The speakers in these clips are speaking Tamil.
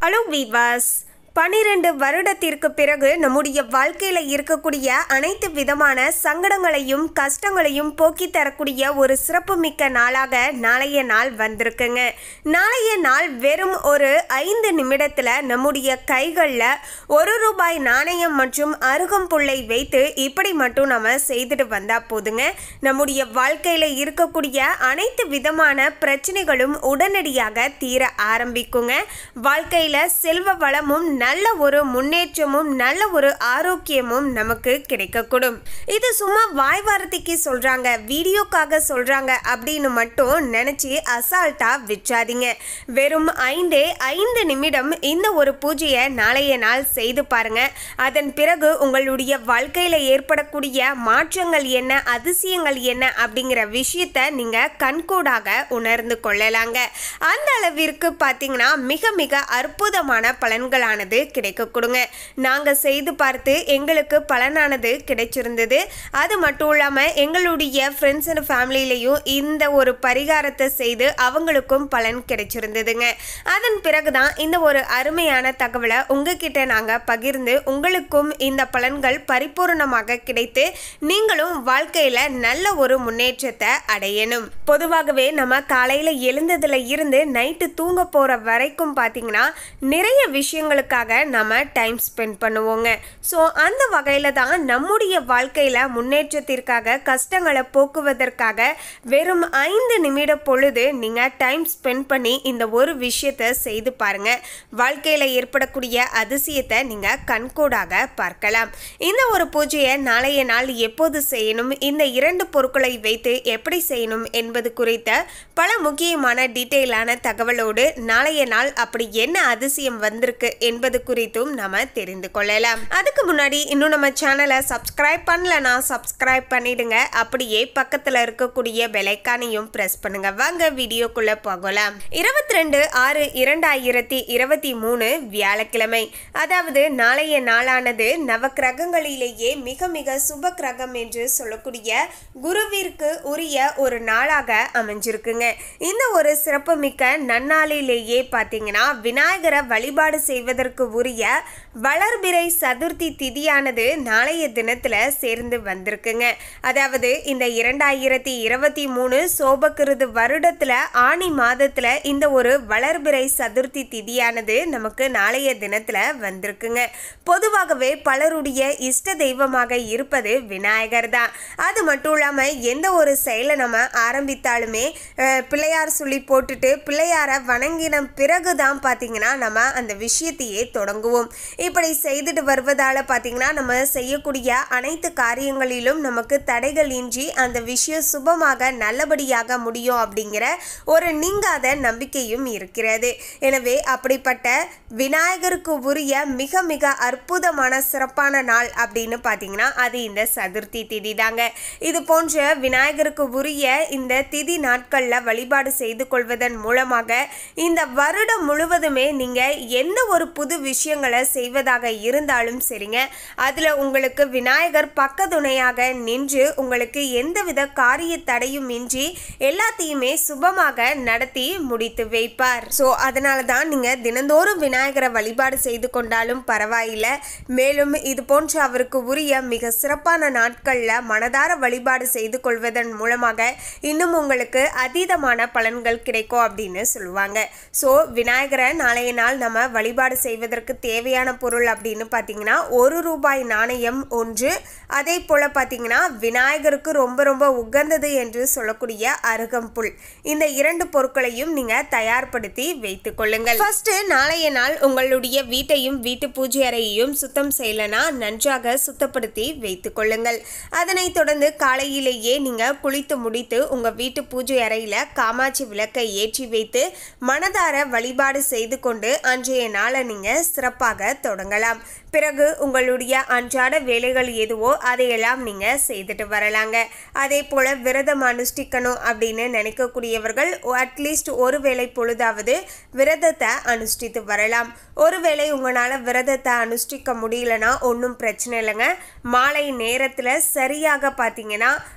ஹலோ வீவாஸ் பனிரெண்டு வருடத்திற்கு பிறகு நம்முடைய வாழ்க்கையில் இருக்கக்கூடிய அனைத்து விதமான சங்கடங்களையும் கஷ்டங்களையும் போக்கி தரக்கூடிய ஒரு சிறப்புமிக்க நாளாக நாளைய நாள் வந்திருக்குங்க நாளைய நாள் வெறும் ஒரு ஐந்து நிமிடத்தில் நம்முடைய கைகளில் ஒரு ரூபாய் நாணயம் மற்றும் அருகம்புல்லை வைத்து இப்படி மட்டும் நம்ம செய்துட்டு வந்தால் போதுங்க நம்முடைய வாழ்க்கையில் இருக்கக்கூடிய அனைத்து விதமான பிரச்சனைகளும் உடனடியாக தீர ஆரம்பிக்குங்க வாழ்க்கையில் செல்வ வளமும் நல்ல ஒரு முன்னேற்றமும் நல்ல ஒரு ஆரோக்கியமும் நமக்கு கிடைக்கக்கூடும் இது சும்மா வாய் வார்த்தைக்கு சொல்றாங்க வீடியோக்காக சொல்றாங்க அப்படின்னு மட்டும் நினைச்சு அசால்ட்டா விற்றாதீங்க வெறும் ஐந்தே ஐந்து நிமிடம் இந்த ஒரு பூஜையை நாளைய நாள் செய்து பாருங்க அதன் பிறகு உங்களுடைய வாழ்க்கையில ஏற்படக்கூடிய மாற்றங்கள் என்ன அதிசயங்கள் என்ன அப்படிங்கிற விஷயத்த நீங்க கண்கூடாக உணர்ந்து கொள்ளலாங்க அந்த அளவிற்கு பார்த்தீங்கன்னா மிக மிக அற்புதமான பலன்களானது கிடைக்க கொடுங்க நாங்கள் செய்து பார்த்து எங்களுக்கு பலனானது கிடைச்சிருந்தது அது மட்டும் இல்லாமல் எங்களுடைய ஃப்ரெண்ட்ஸ் அண்ட் ஃபேமிலியிலையும் இந்த ஒரு பரிகாரத்தை செய்து அவங்களுக்கும் பலன் கிடைச்சிருந்ததுங்க அதன் பிறகு தான் இந்த ஒரு அருமையான தகவலை உங்ககிட்ட நாங்கள் பகிர்ந்து உங்களுக்கும் இந்த பலன்கள் பரிபூர்ணமாக கிடைத்து நீங்களும் வாழ்க்கையில் நல்ல ஒரு முன்னேற்றத்தை அடையணும் பொதுவாகவே நம்ம காலையில் எழுந்ததுல இருந்து நைட்டு தூங்க போகிற வரைக்கும் பார்த்தீங்கன்னா நிறைய விஷயங்களுக்காக நம்ம டைம் ஸ்பெண்ட் பண்ணுவோங்க ஸோ அந்த வகையில் தான் நம்முடைய வாழ்க்கையில் முன்னேற்றத்திற்காக கஷ்டங்களை போக்குவதற்காக வெறும் ஐந்து நிமிட பொழுது நீங்கள் டைம் ஸ்பெண்ட் பண்ணி இந்த ஒரு விஷயத்தை செய்து பாருங்க வாழ்க்கையில் ஏற்படக்கூடிய அதிசயத்தை நீங்கள் கண்கூடாக பார்க்கலாம் இந்த ஒரு பூஜையை நாளைய நாள் எப்போது செய்யணும் இந்த இரண்டு பொருட்களை வைத்து எப்படி செய்யணும் என்பது குறித்த பல முக்கியமான டீட்டெயிலான தகவலோடு நாளைய நாள் அப்படி என்ன அதிசயம் வந்திருக்கு என்பது குறித்தும் நாம தெரிந்து கொள்ளலாம் அதுக்கு முன்னாடி இன்னும் நம்ம சேனலை சப்ஸ்கிரைப் பண்ணலனா சப்ஸ்கிரைப் பண்ணிடுங்க அப்படியே பக்கத்தில் இருக்கக்கூடிய பெலைக்கானையும் ப்ரெஸ் பண்ணுங்க வாங்க வீடியோக்குள்ள போகலாம் இருபத்தி ரெண்டு ஆறு இரண்டாயிரத்தி இருபத்தி மூணு வியாழக்கிழமை அதாவது நாளைய நாளானது நவக்கிரகங்களிலேயே மிக மிக சுப கிரகம் என்று சொல்லக்கூடிய குருவிற்கு உரிய ஒரு நாளாக அமைஞ்சிருக்குங்க இந்த ஒரு சிறப்புமிக்க நன்னாளிலேயே பார்த்தீங்கன்னா விநாயகரை வழிபாடு செய்வதற்கு உரிய வளர்பிறை சதுர்த்தி திதியானது நாளைய தினத்துல சேர்ந்து வந்திருக்குங்க அதாவது இந்த இரண்டாயிரத்தி இருபத்தி மூணு சோபகிருது வருடத்துல ஆணி மாதத்துல இந்த ஒரு வளர்பிறை சதுர்த்தி திதியானது நமக்கு நாளைய தினத்துல வந்திருக்குங்க பொதுவாகவே பலருடைய இஷ்ட தெய்வமாக இருப்பது விநாயகர் தான் அது மட்டும் இல்லாம எந்த ஒரு செயலை நம்ம ஆரம்பித்தாலுமே அஹ், பிள்ளையார் சொல்லி போட்டுட்டு பிள்ளையாரை வணங்கின பிறகு தான் பார்த்தீங்கன்னா நம்ம அந்த விஷயத்தையே தொடங்குவோம் இப்படி செய்துட்டு வருவதால் பார்த்தீங்கன்னா நம்ம செய்யக்கூடிய அனைத்து காரியங்களிலும் நமக்கு தடைகள் இன்றி அந்த விஷயம் சுபமாக நல்லபடியாக முடியும் அப்படிங்கிற ஒரு நீங்காத நம்பிக்கையும் இருக்கிறது எனவே அப்படிப்பட்ட விநாயகருக்கு உரிய மிக மிக அற்புதமான சிறப்பான நாள் அப்படின்னு பார்த்தீங்கன்னா அது இந்த சதுர்த்தி திதி தாங்க இது போன்ற விநாயகருக்கு உரிய இந்த திதி நாட்களில் வழிபாடு செய்து கொள்வதன் மூலமாக இந்த வருடம் முழுவதுமே நீங்கள் எந்த ஒரு புது விஷயங்களை செய்வதாக இருந்தாலும் சரிங்க அதில் உங்களுக்கு விநாயகர் பக்கத்துணையாக நின்று உங்களுக்கு எந்தவித காரிய தடையும் இன்றி எல்லாத்தையுமே சுபமாக நடத்தி முடித்து வைப்பார் ஸோ அதனால தான் நீங்கள் தினந்தோறும் விநாயகரை வழிபாடு செய்து கொண்டாலும் பரவாயில்லை மேலும் இது போன்ற அவருக்கு உரிய மிக சிறப்பான நாட்களில் மனதார வழிபாடு செய்து கொள்வதன் மூலமாக இன்னும் உங்களுக்கு அதீதமான பலன்கள் கிடைக்கும் அப்படின்னு சொல்லுவாங்க ஸோ விநாயகரை நாளைய நாள் நம்ம வழிபாடு செய்வதற்கு தேவையான பொருள் அப்படின்னு பார்த்தீங்கன்னா ஒரு ரூபாய் நாணயம் ஒன்று அதே போல் பார்த்தீங்கன்னா விநாயகருக்கு ரொம்ப ரொம்ப உகந்தது என்று சொல்லக்கூடிய அருகம்புல் இந்த இரண்டு பொருட்களையும் நீங்கள் தயார்படுத்தி வைத்துக் கொள்ளுங்கள் ஃபர்ஸ்ட் நாளைய நாள் உங்களுடைய வீட்டையும் வீட்டு பூஜை அறையையும் சுத்தம் செய்யலனா நன்றாக சுத்தப்படுத்தி வைத்துக் கொள்ளுங்கள் அதனைத் தொடர்ந்து காலையிலேயே நீங்கள் குளித்து முடித்து உங்கள் வீட்டு பூஜை அறையில் காமாட்சி விளக்கை ஏற்றி வைத்து மனதார வழிபாடு செய்து கொண்டு அன்றைய நாளை நீங்கள் சிறப்பாக தொடங்கலாம் பிறகு உங்களுடைய அன்றாட வேலைகள் எதுவோ அதையெல்லாம் நீங்கள் செய்துட்டு வரலாங்க அதே போல் விரதம் அனுஷ்டிக்கணும் அப்படின்னு நினைக்கக்கூடியவர்கள் அட்லீஸ்ட் ஒரு வேளை பொழுதாவது விரதத்தை அனுஷ்டித்து வரலாம் ஒருவேளை உங்களால் விரதத்தை அனுஷ்டிக்க முடியலனா ஒன்றும் பிரச்சனை இல்லைங்க மாலை நேரத்தில் சரியாக பார்த்தீங்கன்னா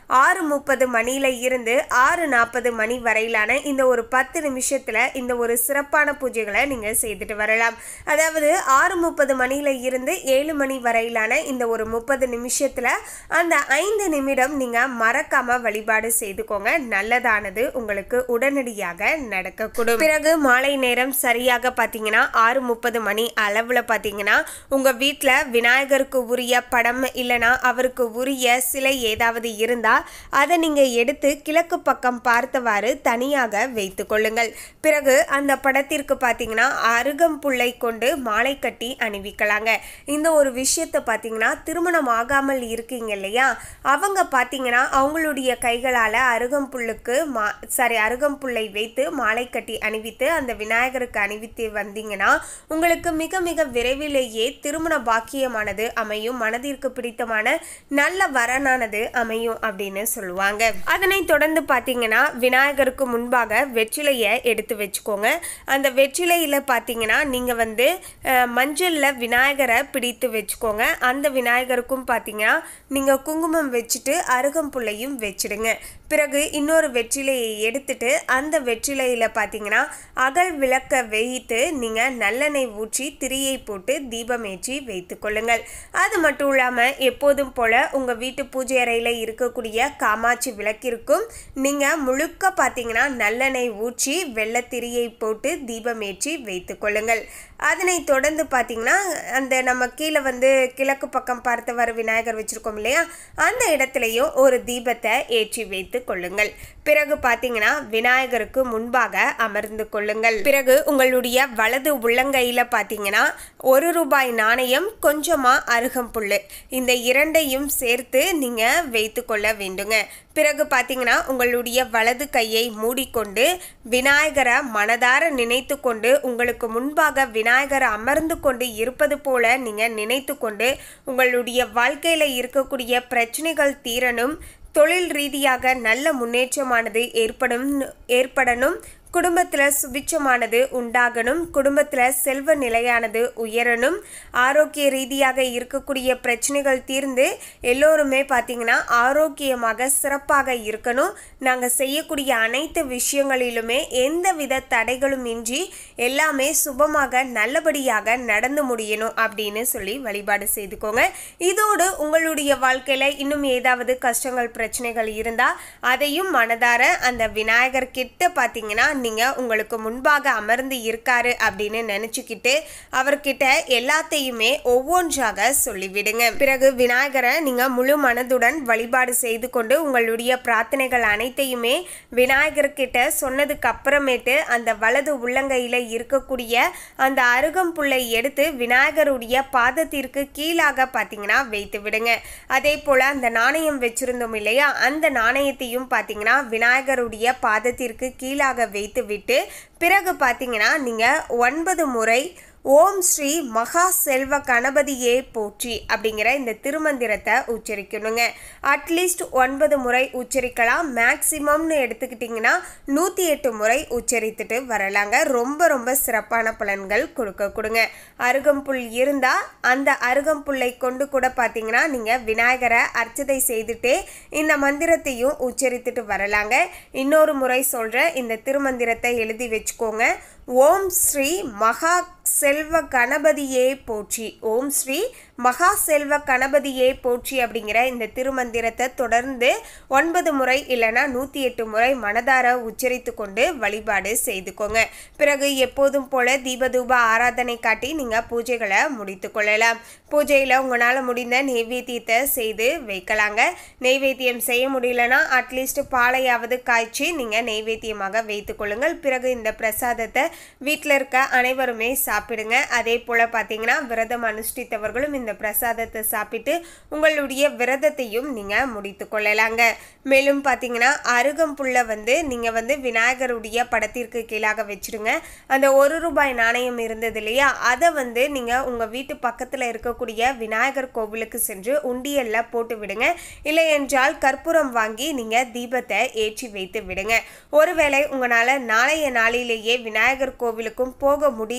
ஆறு முப்பது மணியில இருந்து ஆறு நாற்பது மணி வரையிலான இந்த ஒரு பத்து நிமிஷத்துல இந்த ஒரு சிறப்பான பூஜைகளை நீங்க செய்துட்டு வரலாம் அதாவது ஆறு முப்பது மணியில இருந்து ஏழு மணி வரையிலான இந்த ஒரு முப்பது நிமிஷத்துல அந்த ஐந்து நிமிடம் நீங்க மறக்காம வழிபாடு செய்துக்கோங்க நல்லதானது உங்களுக்கு உடனடியாக நடக்கக்கூடும் பிறகு மாலை நேரம் சரியாக பார்த்தீங்கன்னா ஆறு முப்பது மணி அளவில் பார்த்தீங்கன்னா உங்கள் வீட்டில் விநாயகருக்கு உரிய படம் இல்லைனா அவருக்கு உரிய சிலை ஏதாவது இருந்தால் அதை நீங்கள் எடுத்து கிழக்கு பக்கம் பார்த்தவாறு தனியாக வைத்து கொள்ளுங்கள் பிறகு அந்த படத்திற்கு பார்த்தீங்கன்னா அருகம்புல்லை கொண்டு மாலை கட்டி அணிவிக்கலாங்க இந்த ஒரு விஷயத்தை பார்த்தீங்கன்னா திருமணம் ஆகாமல் இருக்கீங்க இல்லையா அவங்க பார்த்தீங்கன்னா அவங்களுடைய கைகளால் அருகம்புல்லுக்கு மா சாரி அருகம்புல்லை வைத்து மாலை கட்டி அணிவித்து அந்த விநாயகருக்கு அணிவித்து வந்தீங்கன்னா உங்களுக்கு மிக மிக விரைவிலேயே திருமண பாக்கியமானது அமையும் மனதிற்கு பிடித்தமான நல்ல வரனானது அமையும் அப்படின்னு சொல்லுவாங்க அதனைத் தொடர்ந்து பார்த்தீங்கன்னா விநாயகருக்கு முன்பாக வெற்றிலையை எடுத்து வச்சுக்கோங்க அந்த வெற்றிலையில் பார்த்தீங்கன்னா நீங்கள் வந்து அஹ், மஞ்சள்ல விநாயகரை பிடித்து வச்சுக்கோங்க அந்த விநாயகருக்கும் பார்த்தீங்கன்னா நீங்கள் குங்குமம் வச்சுட்டு அருகம்புல்லையும் வச்சிடுங்க பிறகு இன்னொரு வெற்றிலையை எடுத்துட்டு அந்த வெற்றிலையில் பார்த்தீங்கன்னா அகல் விளக்க வைத்து நீங்கள் நல்லெண்ணெய் ஊற்றி திரியை போட்டு தீபம் ஏற்றி வைத்து கொள்ளுங்கள் அது மட்டும் இல்லாமல் எப்போதும் போல உங்கள் வீட்டு பூஜை அறையில் இருக்கக்கூடிய காமாட்சி விளக்கிற்கும் நீங்கள் முழுக்க பார்த்தீங்கன்னா நல்லெண்ணெய் ஊற்றி வெள்ளத்திரியை போட்டு தீபம் ஏற்றி வைத்து கொள்ளுங்கள் அதனைத் தொடர்ந்து பார்த்தீங்கன்னா அந்த நம்ம கீழே வந்து கிழக்கு பக்கம் பார்த்தவாறு விநாயகர் வச்சுருக்கோம் இல்லையா அந்த இடத்துலையும் ஒரு தீபத்தை ஏற்றி வைத்து கொள்ளுங்கள் பிறகு பார்த்தீங்கன்னா விநாயகருக்கு முன்பாக அமர்ந்து கொள்ளுங்கள் பிறகு உங்களுடைய வலது உள்ளங்கையில் பார்த்தீங்கன்னா ஒரு ரூபாய் நாணயம் கொஞ்சமாக அருகம்புல் இந்த இரண்டையும் சேர்த்து நீங்கள் வைத்து கொள்ள வேண்டுங்க பிறகு பார்த்தீங்கன்னா உங்களுடைய வலது கையை மூடிக்கொண்டு விநாயகரை மனதார நினைத்து கொண்டு உங்களுக்கு முன்பாக விநாயகர் அமர்ந்து கொண்டு இருப்பது போல நீங்கள் நினைத்து கொண்டு உங்களுடைய வாழ்க்கையில் இருக்கக்கூடிய பிரச்சனைகள் தீரணும் தொழில் ரீதியாக நல்ல முன்னேற்றமானது ஏற்படும் ஏற்படணும் குடும்பத்தில் சுபிட்சமானது உண்டாகணும் குடும்பத்தில் செல்வ நிலையானது உயரணும் ஆரோக்கிய ரீதியாக இருக்கக்கூடிய பிரச்சனைகள் தீர்ந்து எல்லோருமே பார்த்தீங்கன்னா ஆரோக்கியமாக சிறப்பாக இருக்கணும் நாங்கள் செய்யக்கூடிய அனைத்து விஷயங்களிலுமே எந்தவித தடைகளும் இன்றி எல்லாமே சுபமாக நல்லபடியாக நடந்து முடியணும் அப்படின்னு சொல்லி வழிபாடு செய்துக்கோங்க இதோடு உங்களுடைய வாழ்க்கையில் இன்னும் ஏதாவது கஷ்டங்கள் பிரச்சனைகள் இருந்தால் அதையும் மனதார அந்த விநாயகர் கிட்ட பார்த்தீங்கன்னா நீங்கள் உங்களுக்கு முன்பாக அமர்ந்து இருக்காரு அப்படின்னு நினச்சிக்கிட்டு அவர்கிட்ட எல்லாத்தையுமே ஒவ்வொன்றாக சொல்லிவிடுங்க பிறகு விநாயகரை நீங்கள் முழு மனதுடன் வழிபாடு செய்து கொண்டு உங்களுடைய பிரார்த்தனைகள் அனைத்தையுமே விநாயகர்கிட்ட சொன்னதுக்கு அப்புறமேட்டு அந்த வலது உள்ளங்கையில் இருக்கக்கூடிய அந்த அருகம்புல்லை எடுத்து விநாயகருடைய பாதத்திற்கு கீழாக பார்த்தீங்கன்னா வைத்து விடுங்க அதே போல் அந்த நாணயம் வச்சிருந்தோம் இல்லையா அந்த நாணயத்தையும் பார்த்தீங்கன்னா விநாயகருடைய பாதத்திற்கு கீழாக வைத்து விட்டு பிறகு பார்த்தீங்கன்னா நீங்கள் ஒன்பது முறை ஓம் ஸ்ரீ மகா செல்வ கணபதியே போற்றி அப்படிங்கிற இந்த திருமந்திரத்தை உச்சரிக்கணுங்க அட்லீஸ்ட் ஒன்பது முறை உச்சரிக்கலாம் மேக்சிமம்னு எடுத்துக்கிட்டிங்கன்னா நூற்றி எட்டு முறை உச்சரித்துட்டு வரலாங்க ரொம்ப ரொம்ப சிறப்பான பலன்கள் கொடுக்க கொடுங்க அருகம்புல் இருந்தால் அந்த அருகம்புல்லை கொண்டு கூட பார்த்தீங்கன்னா நீங்கள் விநாயகரை அர்ச்சதை செய்துட்டு இந்த மந்திரத்தையும் உச்சரித்துட்டு வரலாங்க இன்னொரு முறை சொல்கிறேன் இந்த திருமந்திரத்தை எழுதி வச்சுக்கோங்க ஓம் ஸ்ரீ மகா செல்வ கணபதியே போற்றி ஓம் ஸ்ரீ மகா செல்வ கணபதியே போற்றி அப்படிங்கிற இந்த திருமந்திரத்தை தொடர்ந்து ஒன்பது முறை இல்லைன்னா நூற்றி எட்டு முறை மனதார உச்சரித்து கொண்டு வழிபாடு செய்துக்கோங்க பிறகு எப்போதும் போல தீபதூப ஆராதனை காட்டி நீங்கள் பூஜைகளை முடித்து கொள்ளலாம் பூஜையில் உங்களால் முடிந்த நெய்வேத்தியத்தை செய்து வைக்கலாங்க நெய்வேத்தியம் செய்ய முடியலன்னா அட்லீஸ்ட் பாலையாவது காய்ச்சி நீங்கள் நெய்வேத்தியமாக வைத்துக் கொள்ளுங்கள் பிறகு இந்த பிரசாதத்தை வீட்டில் இருக்க அனைவருமே சாப்பிடுங்க அதே போல் பார்த்தீங்கன்னா விரதம் அனுஷ்டித்தவர்களும் இந்த பிரசாதத்தை சாப்பிட்டு உங்களுடைய விரதத்தையும் நீங்கள் முடித்து கொள்ளலாங்க மேலும் பார்த்தீங்கன்னா அருகம்புல்லை வந்து நீங்கள் வந்து விநாயகருடைய படத்திற்கு கீழாக வச்சிருங்க அந்த ஒரு ரூபாய் நாணயம் இருந்தது இல்லையா அதை வந்து நீங்கள் உங்கள் வீட்டு பக்கத்தில் இருக்கக்கூடிய விநாயகர் கோவிலுக்கு சென்று உண்டியலில் போட்டு விடுங்க இல்லை என்றால் கற்பூரம் வாங்கி நீங்கள் தீபத்தை ஏற்றி வைத்து விடுங்க ஒருவேளை உங்களால் நாளைய நாளிலேயே விநாயகர் கோவிலுக்கும் போக முடியலனா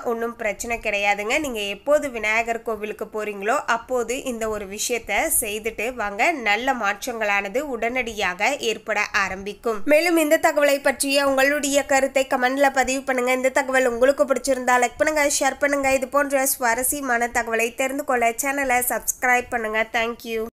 ஒன்றும் பிரச்சனை கிடையாதுங்க நீங்கள் எப்போது விநாயகர் கோவிலுக்கு போகிறீங்களோ அப்போது இந்த ஒரு விஷயத்த செய்துட்டு வாங்க நல்ல மாற்றங்களானது உடனடியாக ஏற்பட ஆரம்பிக்கும் மேலும் இந்த தகவலை பற்றிய உங்களுடைய கருத்தை கமெண்ட்ல பதிவு பண்ணுங்க இந்த தகவல் உங்களுக்கு பிடிச்சிருந்தா லைக் பண்ணுங்க ஷேர் பண்ணுங்க இது போன்ற சுவாரஸ்யமான தகவலை தெரிந்து கொள்ள சேனலை சப்ஸ்கிரைப் பண்ணுங்க தேங்க்யூ